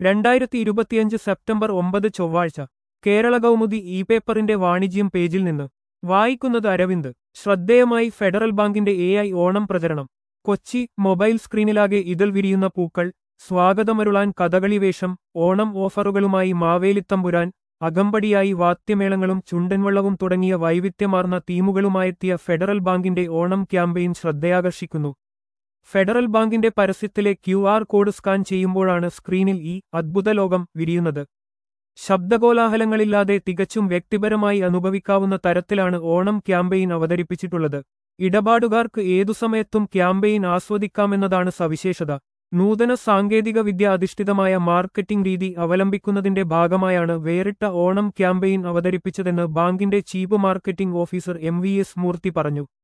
രണ്ടായിരത്തി ഇരുപത്തിയഞ്ച് സെപ്റ്റംബർ ഒമ്പത് ചൊവ്വാഴ്ച കേരള കൗമുദി ഇ പേപ്പറിന്റെ വാണിജ്യം പേജിൽ നിന്ന് വായിക്കുന്നത് അരവിന്ദ് ശ്രദ്ധേയമായി ഫെഡറൽ ബാങ്കിന്റെ എ ഐ ഓണം പ്രചരണം കൊച്ചി മൊബൈൽ സ്ക്രീനിലാകെ ഇതിൽ വിരിയുന്ന പൂക്കൾ സ്വാഗതമരുളാൻ കഥകളിവേഷം ഓണം ഓഫറുകളുമായി മാവേലിത്തമ്പുരാൻ അകമ്പടിയായി വാദ്യമേളങ്ങളും ചുണ്ടൻവള്ളവും തുടങ്ങിയ വൈവിധ്യമാർന്ന തീമുകളുമായെത്തിയ ഫെഡറൽ ബാങ്കിന്റെ ഓണം ക്യാമ്പയിൻ ശ്രദ്ധയാകർഷിക്കുന്നു ഫെഡറൽ ബാങ്കിന്റെ പരസ്യത്തിലെ ക്യു ആർ കോഡ് സ്കാൻ ചെയ്യുമ്പോഴാണ് സ്ക്രീനിൽ ഈ അദ്ഭുത ലോകം വിരിയുന്നത് ശബ്ദകോലാഹലങ്ങളില്ലാതെ തികച്ചും വ്യക്തിപരമായി അനുഭവിക്കാവുന്ന തരത്തിലാണ് ഓണം ക്യാമ്പയിൻ അവതരിപ്പിച്ചിട്ടുള്ളത് ഇടപാടുകാർക്ക് ഏതു സമയത്തും ക്യാമ്പയിൻ ആസ്വദിക്കാമെന്നതാണ് സവിശേഷത നൂതന സാങ്കേതിക വിദ്യ അധിഷ്ഠിതമായ മാർക്കറ്റിംഗ് രീതി അവലംബിക്കുന്നതിന്റെ ഭാഗമായാണ് വേറിട്ട ഓണം ക്യാമ്പയിൻ അവതരിപ്പിച്ചതെന്ന് ബാങ്കിന്റെ chief marketing officer M V S Murthy പറഞ്ഞു